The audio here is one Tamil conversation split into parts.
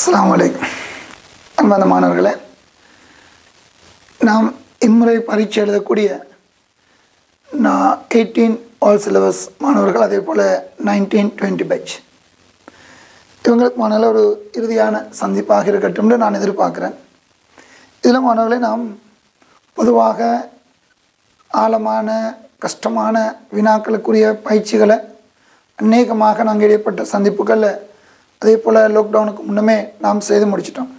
அஸ்ஸலாமு அலைக்கும் அன்பான மாணவர்களே நாம் இம்முறை பரீட்சை எழுதக்கூடிய நான் எயிட்டீன் ஆல் சிலபஸ் மாணவர்கள் அதே போல் நைன்டீன் டுவெண்ட்டி பேட்ச் இவங்களுக்கு மாணவர்கள் ஒரு இறுதியான சந்திப்பாக இருக்கட்டும்னு நான் எதிர்பார்க்குறேன் இதில் மாணவர்களே நாம் பொதுவாக ஆழமான கஷ்டமான வினாக்களுக்குரிய பயிற்சிகளை அநேகமாக நாங்கள் இடைப்பட்ட சந்திப்புகளில் அதே போல் லாக்டவுனுக்கு முன்னமே நாம் செய்து முடிச்சிட்டோம்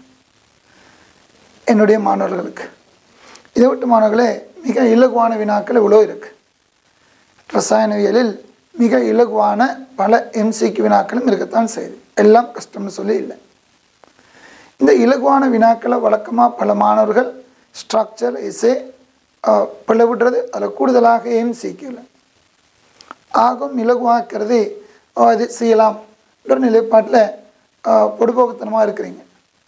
என்னுடைய மாணவர்களுக்கு இதை விட்டு மாணவர்களே மிக இலகுவான வினாக்கள் இவ்வளோ இருக்குது ரசாயனவியலில் மிக இலகுவான பல எம்சிக்கு வினாக்களும் இருக்கத்தான் செய்யுது எல்லாம் கஷ்டம்னு சொல்லி இல்லை இந்த இலகுவான வினாக்களை வழக்கமாக பல மாணவர்கள் ஸ்ட்ரக்சர் இசை பிளவிடுறது அதில் கூடுதலாக எம்சிக்கில் ஆகும் இலகுவாக்கிறது இது செய்யலாம் ஒரு நிலைப்பாட்டில் பொடுபோக்குத்தனமாக இருக்கிறீங்க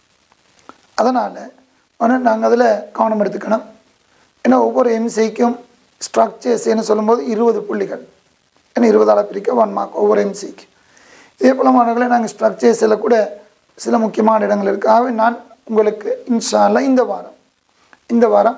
அதனால் ஆனால் நாங்கள் அதில் கவனம் எடுத்துக்கணும் ஏன்னா ஒவ்வொரு எம்சிக்கும் ஸ்ட்ரக்சர்ஸ்ன்னு சொல்லும்போது இருபது புள்ளிகள் ஏன்னா இருபதால் பிரிக்க ஒன் மார்க் ஒவ்வொரு எம்சிக்கு இதே போல் மாணவர்களை நாங்கள் ஸ்ட்ரக்சர்ஸில் கூட சில முக்கியமான இடங்கள் இருக்குது ஆகவே நான் உங்களுக்கு இன்ஷால்லா இந்த வாரம் இந்த வாரம்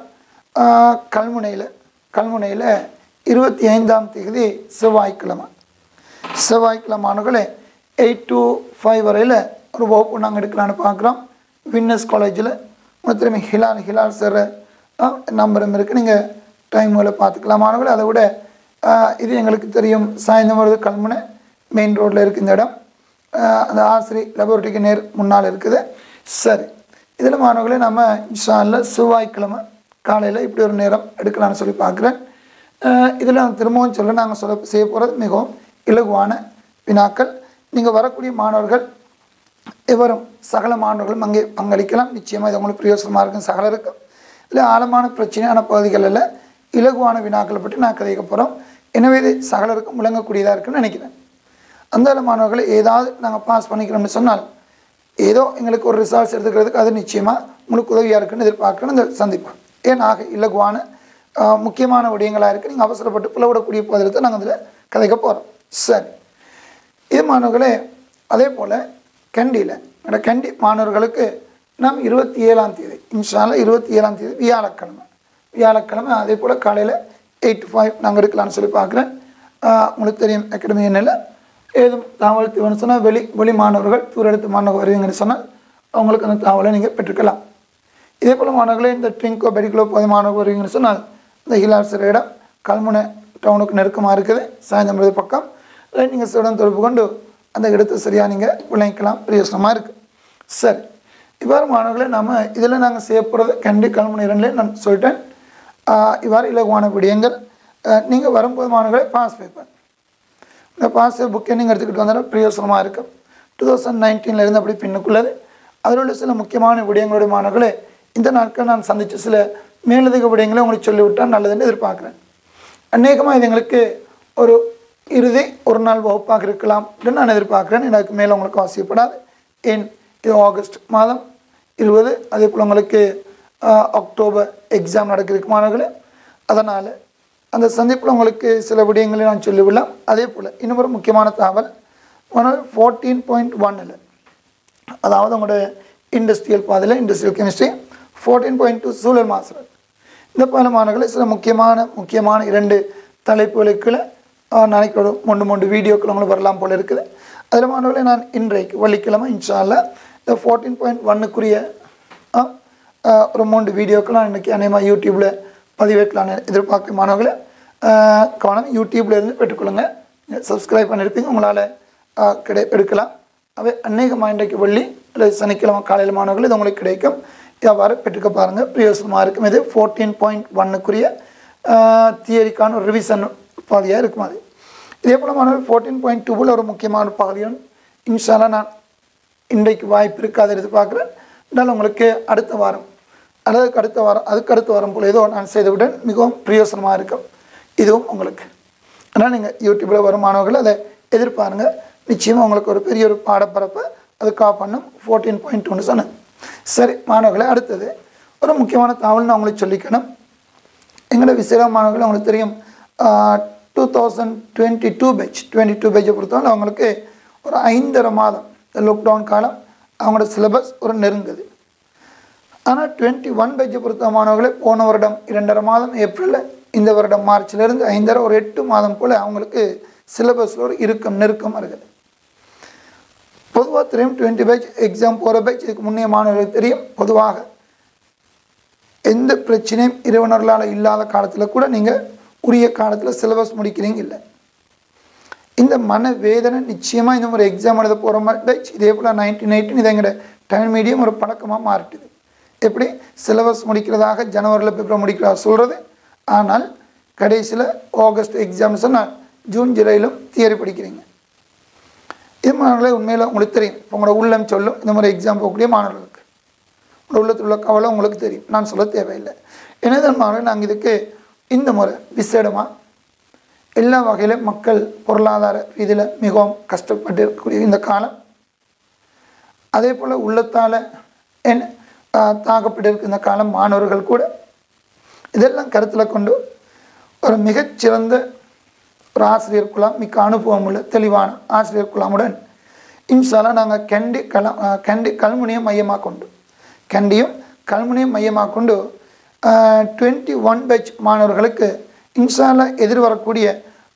கல்முனையில் கல்முனையில் இருபத்தி ஐந்தாம் தேதி செவ்வாய்க்கிழமை செவ்வாய்க்கிழமை மாணவர்களே எயிட் டு ஃபைவ் வரையில் ஒரு வகுப்பு நாங்கள் எடுக்கலான்னு பார்க்குறோம் வின்னஸ் காலேஜில் உங்களுக்கு திரும்பி ஹிலால் ஹிலால் சார் நம்பரும் இருக்குது நீங்கள் டைமில் பார்த்துக்கலாம் மாணவர்களே அதை விட இது எங்களுக்கு தெரியும் சாயந்தரம் வருது கல்முனை மெயின் ரோட்டில் இருக்குது இந்த இடம் அந்த ஆசிரி லெபோரட்டரிக்கு நேர் முன்னால் இருக்குது சரி இதில் மாணவர்களே நம்ம இன்ஷால்ல செவ்வாய்க்கிழமை காலையில் இப்படி ஒரு நேரம் எடுக்கலாம்னு சொல்லி பார்க்குறேன் இதில் திரும்பவும் சொல்ல நாங்கள் சொல்ல செய்ய போகிறது மிகவும் இலகுவான வினாக்கள் நீங்கள் வரக்கூடிய மாணவர்கள் எவரும் சகல மாணவர்களும் அங்கே பங்களிக்கலாம் நிச்சயமாக இது உங்களுக்கு பிரயோசனமாக இருக்கும் சகல இருக்கும் இல்லை ஆழமான பிரச்சனையான பகுதிகளில் இலகுவான வினாக்களை பற்றி நான் கதைக்க போகிறோம் எனவே இது சகலருக்கும் விளங்கக்கூடியதாக இருக்குன்னு நினைக்கிறேன் அந்த மாணவர்களை ஏதாவது நாங்கள் பாஸ் பண்ணிக்கிறோம்னு சொன்னால் ஏதோ எங்களுக்கு ஒரு ரிசல்ட்ஸ் எடுத்துக்கிறதுக்கு அது நிச்சயமாக உங்களுக்கு உதவியாக இருக்குன்னு எதிர்பார்க்கணும் இந்த சந்திப்பு ஏன்னாக இலகுவான முக்கியமான விடயங்களாக இருக்குது நீங்கள் அவசரப்பட்டு பிளவிடக்கூடிய பகுதியில் தான் நாங்கள் அதில் கதைக்க போகிறோம் சரி இது மாணவர்களே அதே போல் கண்டியில் என்னோட கண்டி மாணவர்களுக்கு நாம் இருபத்தி ஏழாம் தேதி இன்ஷால இருபத்தி ஏழாம் தேதி வியாழக்கிழமை வியாழக்கிழமை அதே போல் காலையில் எயிட் டு ஃபைவ் நாங்கள் எடுக்கலாம்னு சொல்லி பார்க்குறேன் உங்களுக்கு தெரியும் அகாடமி என்னில் ஏதும் தகவல் தேவைன்னு சொன்னால் வெளி வெளி மாணவர்கள் தூரெடுத்து மாணவர்கள் வருவீங்கன்னு சொன்னால் அவங்களுக்கு அந்த தகவலை நீங்கள் பெற்றுக்கலாம் இதே போல் மாணவர்களே இந்த ட்ரிங்கோ பெடிக்கலோ போய் மாணவர்கள் வருவீங்கன்னு சொன்னால் இந்த ஹிலால் சிற இடம் கல்முனை டவுனுக்கு நெருக்கமாக இருக்குது சாயந்தரம் பக்கம் நீங்கள் சிறுடன் தொடர்பு கொண்டு அந்த இடத்தை சரியாக நீங்கள் விளங்கிக்கலாம் பிரயோசனமாக இருக்குது சரி இவ்வாறு மாணவர்களே நம்ம இதில் நாங்கள் செய்ய போகிறது கண்டி கல்முனை இரண்டுலேயே நான் சொல்லிட்டேன் இவ்வாறு இலகுவான விடயங்கள் நீங்கள் வரும்போது மாணவர்களே பாஸ் பேப்பர் இந்த பாஸ் புக்கை நீங்கள் எடுத்துக்கிட்டு வந்தாலும் பிரயோசனமாக இருக்கும் டூ தௌசண்ட் நைன்டீனில் இருந்து அப்படி பின்னுக்குள்ளது அதில் உள்ள சில முக்கியமான விடயங்களுடைய மாணவர்களே இந்த நாட்கள் நான் சந்தித்த சில மேலதிக விடயங்களை உங்களுக்கு சொல்லிவிட்டால் நல்லதுன்னு எதிர்பார்க்குறேன் அநேகமாக இது எங்களுக்கு ஒரு இறுதி ஒரு நாள் வகுப்பாக இருக்கலாம் அப்படின்னு நான் எதிர்பார்க்குறேன் எனக்கு மேலே உங்களுக்கு அவசியப்படாது ஏன் இது ஆகஸ்ட் மாதம் இருபது அதே போல் உங்களுக்கு அக்டோபர் எக்ஸாம் நடக்கிறதுக்கு மாணவர்களே அதனால் அந்த சந்திப்பில் உங்களுக்கு சில விடயங்களை நான் சொல்லிவிடலாம் அதே போல் இன்னொரு முக்கியமான தகவல் மாணவர் ஃபோர்டீன் பாயிண்ட் ஒன்னில் அதாவது உங்களோட இண்டஸ்ட்ரியல் பாதையில் industrial chemistry fourteen point two சூழல் மாசுறது இந்த பல மாணவர்களை சில முக்கியமான முக்கியமான இரண்டு தலைப்புகளுக்குள்ள நாளைக்கு ஒரு மூன்று மூன்று வீடியோக்கள் உங்களுக்கு வரலாம் போல் இருக்குது அதில் மாணவர்களை நான் இன்றைக்கு வெள்ளிக்கிழமை இன்ஷால்ல இந்த ஃபோர்டீன் பாயிண்ட் ஒன்னுக்குரிய ஒரு மூன்று வீடியோக்கள் நான் இன்றைக்கி அநேகமாக யூடியூப்பில் பதிவேற்கலான்னு எதிர்பார்க்க மாணவர்களை கவனம் யூடியூப்பில் இருந்து பெற்றுக்கொள்ளுங்கள் சப்ஸ்கிரைப் பண்ணியிருப்பீங்க உங்களால் கிடை எடுக்கலாம் அவை அநேகமாக இன்றைக்கு வெள்ளி இல்லை சனிக்கிழமை காலையில் மாணவர்கள் இது உங்களுக்கு கிடைக்கும் இவ்வாறு பெற்றுக்க பாருங்கள் பிரயோசனமாக இருக்கும் இது ஃபோர்டீன் பாயிண்ட் ஒன்னுக்குரிய தியரிக்கான ஒரு ரிவிஷன் பாதியாக இருக்கும் அது இதே போல் மாணவர் ஃபோர்டீன் பாயிண்ட் டூவில் ஒரு முக்கியமான பாதியும் இன்ஷாலாக நான் இன்றைக்கு வாய்ப்பு இருக்காது எதிர்பார்க்குறேன் இருந்தாலும் உங்களுக்கு அடுத்த வாரம் அல்லது அடுத்த வாரம் அதுக்கு அடுத்த வாரம் போல் ஏதோ நான் செய்துவிட்டேன் மிகவும் பிரயோசனமாக இருக்கும் இதுவும் உங்களுக்கு அதனால் நீங்கள் யூடியூப்பில் வரும் மாணவர்கள் அதை எதிர்பாருங்க நிச்சயமாக உங்களுக்கு ஒரு பெரிய ஒரு பாடப்பரப்பை அது கா பண்ணும் ஃபோர்டீன் பாயிண்ட் ஒன்று சொன்னேன் சரி மாணவர்களே அடுத்தது ஒரு முக்கியமான தகவல் நான் உங்களுக்கு சொல்லிக்கணும் எங்களோட விசேட மாணவர்கள் உங்களுக்கு தெரியும் two thousand twenty two batch twenty two பேட்சை பொறுத்தவரை அவங்களுக்கு ஒரு ஐந்தரை மாதம் இந்த லாக்டவுன் காலம் அவங்களோட சிலபஸ் ஒரு நெருங்குது ஆனால் டுவெண்ட்டி ஒன் பேஜை பொறுத்த மாணவர்களே போன வருடம் இரண்டரை மாதம் ஏப்ரலில் இந்த வருடம் மார்ச்லேருந்து ஐந்தரை ஒரு எட்டு மாதம் போல் அவங்களுக்கு சிலபஸில் ஒரு இறுக்கம் நெருக்கம் இருக்குது பொதுவாக தெரியும் டுவெண்ட்டி பேஜ் எக்ஸாம் போகிற பேஜ் இதுக்கு முன்னே மாணவர்களுக்கு தெரியும் பொதுவாக எந்த பிரச்சனையும் இறைவனர்களால் இல்லாத காலத்தில் கூட நீங்கள் உரிய காலத்தில் சிலபஸ் முடிக்கிறீங்க இல்லை இந்த மன வேதனை நிச்சயமாக இந்த ஒரு எக்ஸாம் எழுத போகிற மாதிரி இதே போல் நைன்டீன் எயிட்டின் இது எங்களோட டைம் மீடியம் ஒரு பழக்கமாக மாறிட்டுது எப்படி சிலபஸ் முடிக்கிறதாக ஜனவரியில் பிப்ரவரி முடிக்கிறதா சொல்கிறது ஆனால் கடைசியில் ஆகஸ்ட் எக்ஸாம் சொன்னால் ஜூன் ஜூலையிலும் தியரி படிக்கிறீங்க இது மாணவர்களே உண்மையில் உங்களுக்கு தெரியும் இப்போ உங்களோட உள்ளம் சொல்லும் இந்த மாதிரி எக்ஸாம் போகக்கூடிய மாணவர்களுக்கு உங்களோட உள்ளத்தில் உள்ள கவலை உங்களுக்கு தெரியும் நான் சொல்ல தேவையில்லை எனதான் மாணவர்கள் நாங்கள் இதுக்கு இந்த முறை விசேடமாக எல்லா வகையிலும் மக்கள் பொருளாதார ரீதியில் மிகவும் கஷ்டப்பட்டு இருக்கக்கூடிய இந்த காலம் அதே போல் உள்ளத்தால் என்ன தாக்கப்பட்டு இருக்க இந்த காலம் மாணவர்கள் கூட இதெல்லாம் கருத்தில் கொண்டு ஒரு மிகச்சிறந்த ஒரு ஆசிரியர் குலாம் மிக்க அனுபவம் உள்ள தெளிவான ஆசிரியர் குலாமுடன் இன்ஷால்லா நாங்கள் கண்டி கல கண்டி கல்முனையும் மையமாக கொண்டு கண்டியும் கல்முனையும் மையமாக கொண்டு டுவெண்ட்டி ஒன் பேட்ச் மாணவர்களுக்கு இன்ஷால்லா எதிர்வரக்கூடிய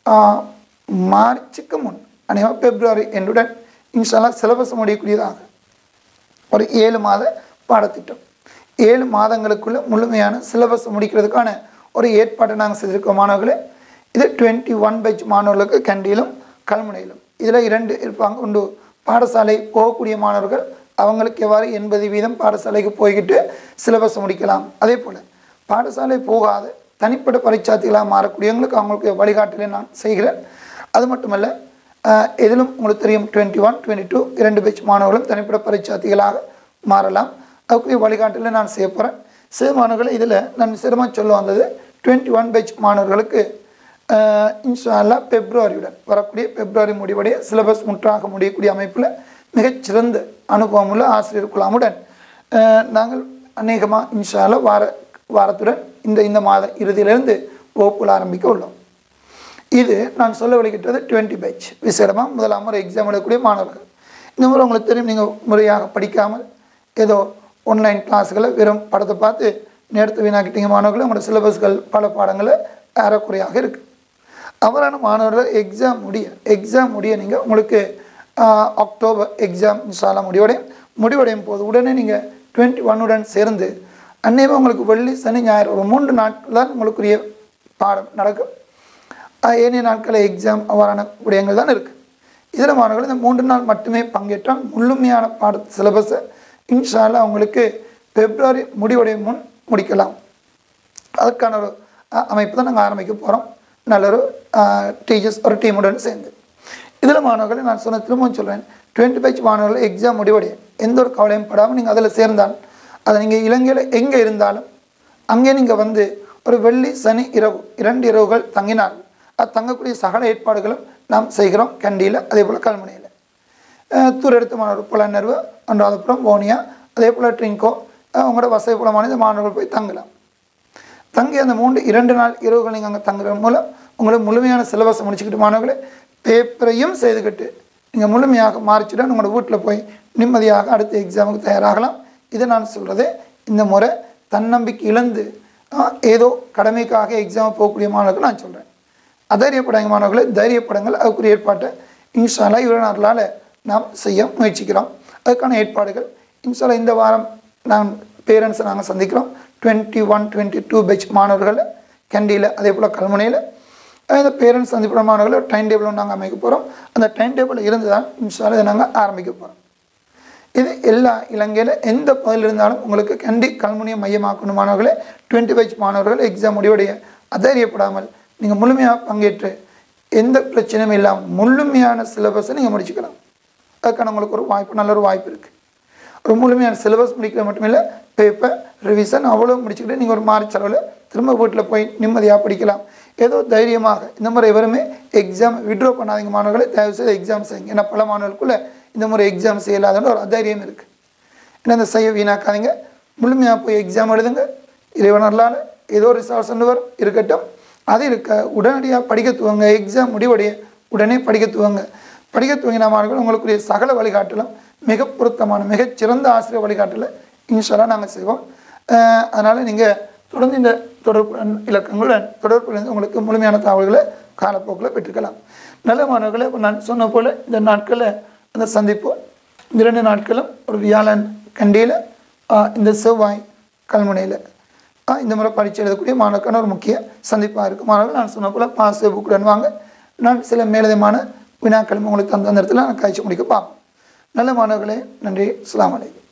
மார்ச்சுக்கு முன் அநேகம் பிப்ரவரி என்னுடன் இன்ஷால்லா சிலபஸ் முடியக்கூடியதாக ஒரு ஏழு மாத பாடத்திட்டம் ஏழு மாதங்களுக்குள்ள முழுமையான சிலபஸ் முடிக்கிறதுக்கான ஒரு ஏற்பாட்டை நாங்கள் செய்திருக்கோம் மாணவர்களே இது டுவெண்ட்டி ஒன் பேட்ச் மாணவர்களுக்கு கண்டியிலும் கல்முனையிலும் இதில் இரண்டு இருப்பாங்க உண்டு பாடசாலை போகக்கூடிய மாணவர்கள் அவங்களுக்கு எவ்வாறு எண்பது வீதம் பாடசாலைக்கு போய்கிட்டு சிலபஸ் முடிக்கலாம் அதே போல் பாடசாலை போகாத தனிப்பட்ட பரீட்சார்த்திகளாக மாறக்கூடியவங்களுக்கு அவங்களுக்கு வழிகாட்டலை நான் செய்கிறேன் அது மட்டுமல்ல இதிலும் உங்களுக்கு தெரியும் டுவெண்ட்டி ஒன் டுவெண்ட்டி டூ இரண்டு பேட்ச் மாணவர்களும் தனிப்பட்ட பரீட்சார்த்திகளாக மாறலாம் அதுக்குரிய வழிகாட்டலை நான் செய்ய போகிறேன் சில மாணவர்கள் இதில் நான் சிரமமாக சொல்ல வந்தது டுவெண்ட்டி ஒன் பேட்ச் மாணவர்களுக்கு இன்ஷால்லா பிப்ரவரியுடன் வரக்கூடிய பிப்ரவரி முடிவுடைய சிலபஸ் முற்றாக முடியக்கூடிய அமைப்பில் மிகச்சிறந்த அனுபவமுள்ள ஆசிரியர் குழாமுடன் நாங்கள் அநேகமாக இன்ஷால்லா வார வாரத்துடன் இந்த இந்த மாத இறுதியிலிருந்து வகுப்புகள் ஆரம்பிக்க உள்ளோம் இது நான் சொல்ல வெளிக்கிட்டது டுவெண்ட்டி பேட்ச் விசேடமாக முதலாம் முறை எக்ஸாம் எழுதக்கூடிய மாணவர்கள் இந்த முறை உங்களுக்கு தெரியும் நீங்கள் முறையாக படிக்காமல் ஏதோ ஆன்லைன் கிளாஸுகளை வெறும் படத்தை பார்த்து நேரத்தை வீணாக்கிட்டீங்க மாணவர்கள் உங்களோட சிலபஸ்கள் பல பாடங்கள் ஏறக்குறையாக இருக்குது அவரான மாணவர்கள் எக்ஸாம் முடிய எக்ஸாம் முடிய நீங்கள் உங்களுக்கு அக்டோபர் எக்ஸாம் இன்ஷால்லா முடிவடையும் முடிவடையும் போது உடனே நீங்கள் டுவெண்ட்டி ஒன்னுடன் சேர்ந்து அன்னையமாக உங்களுக்கு வெள்ளி சனி ஞாயிறு ஒரு மூன்று நாட்கள் தான் உங்களுக்குரிய பாடம் நடக்கும் ஏனைய நாட்களில் எக்ஸாம் அவ்வாறான விடயங்கள் தான் இருக்குது இதில் மாணவர்கள் இந்த மூன்று நாள் மட்டுமே பங்கேற்றால் முழுமையான பாட சிலபஸை இன்ஷால்லா அவங்களுக்கு பிப்ரவரி முடிவடையும் முன் முடிக்கலாம் அதுக்கான ஒரு அமைப்பு தான் நாங்கள் ஆரம்பிக்க போகிறோம் நல்ல ஒரு டீச்சர்ஸ் ஒரு டீமுடன் சேர்ந்து இதில் மாணவர்களை நான் சொன்ன திரும்பவும் சொல்கிறேன் டுவெண்ட்டி பேஜ் மாணவர்கள் எக்ஸாம் முடிவடையும் எந்த ஒரு கவலையும் படாமல் நீங்கள் அதில் சேர்ந்தால் அதை நீங்கள் இலங்கையில் எங்கே இருந்தாலும் அங்கே நீங்கள் வந்து ஒரு வெள்ளி சனி இரவு இரண்டு இரவுகள் தங்கினால் அது தங்கக்கூடிய சகல ஏற்பாடுகளும் நாம் செய்கிறோம் கண்டியில் அதே போல் கல்முனையில் தூரெடுத்த மாணவர் புலனர்வு அனுராதபுரம் போனியா அதே போல் ட்ரிங்கோ அவங்களோட வசதி புலமான இந்த மாணவர்கள் போய் தங்கலாம் தங்கி அந்த மூன்று இரண்டு நாள் இரவுகள் நீங்கள் அங்கே தங்குறது மூலம் உங்களுக்கு முழுமையான சிலபஸை முடிச்சுக்கிட்டு மாணவர்களே பேப்பரையும் செய்துக்கிட்டு நீங்கள் முழுமையாக மாறிச்சுடன் உங்களோட வீட்டில் போய் நிம்மதியாக அடுத்த எக்ஸாமுக்கு தயாராகலாம் இதை நான் சொல்கிறது இந்த முறை தன்னம்பிக்கை இழந்து ஏதோ கடமைக்காக எக்ஸாம் போகக்கூடிய மாணவர்கள் நான் சொல்கிறேன் அதைரியப்படாங்க மாணவர்களை தைரியப்படுங்கள் அதுக்குரிய ஏற்பாட்டை இன்ஷாலா இவரனார்களால் நாம் செய்ய முயற்சிக்கிறோம் அதுக்கான ஏற்பாடுகள் இன்ஷாலா இந்த வாரம் நான் பேரண்ட்ஸை நாங்கள் சந்திக்கிறோம் twenty one twenty two batch மாணவர்கள் கண்டியில் அதே போல் கல்முனையில் இந்த பேரண்ட்ஸ் சந்திப்பிட மாணவர்கள் டைம் டேபிளும் நாங்கள் அமைக்க போகிறோம் அந்த டைம் டேபிள் இருந்து தான் இன்ஷாலா இதை நாங்கள் ஆரம்பிக்க போகிறோம் இது எல்லா இலங்கையில் எந்த பகுதியில் இருந்தாலும் உங்களுக்கு கண்டி கல்முனையை மையமாக்கணும் மாணவர்களே டுவெண்ட்டி ஃபைவ் மாணவர்கள் எக்ஸாம் முடிவுடைய அதைரியப்படாமல் நீங்கள் முழுமையாக பங்கேற்று எந்த பிரச்சனையும் இல்லாமல் முழுமையான சிலபஸை நீங்கள் முடிச்சுக்கலாம் அதுக்கான உங்களுக்கு ஒரு வாய்ப்பு நல்ல ஒரு வாய்ப்பு இருக்குது ஒரு முழுமையான சிலபஸ் முடிக்கிறது மட்டுமில்லை பேப்பர் ரிவிஷன் அவ்வளோ முடிச்சுக்கிட்டு நீங்கள் ஒரு மார்ச் அளவில் திரும்ப வீட்டில் போய் நிம்மதியாக படிக்கலாம் ஏதோ தைரியமாக இந்த முறை எவருமே எக்ஸாம் விட்ரோ பண்ணாதீங்க மாணவர்களை தயவுசெய்து எக்ஸாம் செய்யுங்க ஏன்னா பல மாணவர்களுக்குள்ளே இந்த முறை எக்ஸாம் செய்யலாதுன்னு ஒரு அதைரியம் இருக்குது ஏன்னா இந்த செய்ய வீணாக்காதீங்க முழுமையாக போய் எக்ஸாம் எழுதுங்க இறைவனர்களால் ஏதோ ரிசல்ட்ஸ் வரும் இருக்கட்டும் அது இருக்க உடனடியாக படிக்க துவங்க எக்ஸாம் முடிவடைய உடனே படிக்க துவங்க படிக்க துவங்கின மாணவர்கள் உங்களுக்குரிய சகல வழிகாட்டலும் மிக பொருத்தமான மிகச்சிறந்த ஆசிரியர் வழிகாட்டலை இன்ஷால்லாம் நாங்கள் செய்வோம் அதனால் நீங்கள் தொடர்ந்து இந்த தொடர்பு இலக்கங்களுடன் தொடர்புலேருந்து உங்களுக்கு முழுமையான தகவல்களை காலப்போக்கில் பெற்றுக்கலாம் நல்ல மாணவர்களே இப்ப நான் சொன்ன போல் இந்த நாட்களில் அந்த சந்திப்பு இந்த ரெண்டு நாட்களும் ஒரு வியாழன் கண்டியில் இந்த செவ்வாய் கல்முனையில் இந்த முறை பரீட்சை எழுதக்கூடிய மாணவருக்கான ஒரு முக்கிய சந்திப்பாக இருக்கும் மாணவர்கள் நான் சொன்ன போல் பாஸ் புக்குடன் வாங்க நான் சில மேலதிகமான வினாக்களும் உங்களுக்கு அந்த நேரத்தில் நான் காய்ச்சி முடிக்க பார்ப்போம் நல்ல மாணவர்களே நன்றி அஸ்ஸலாமு அலைக்கும்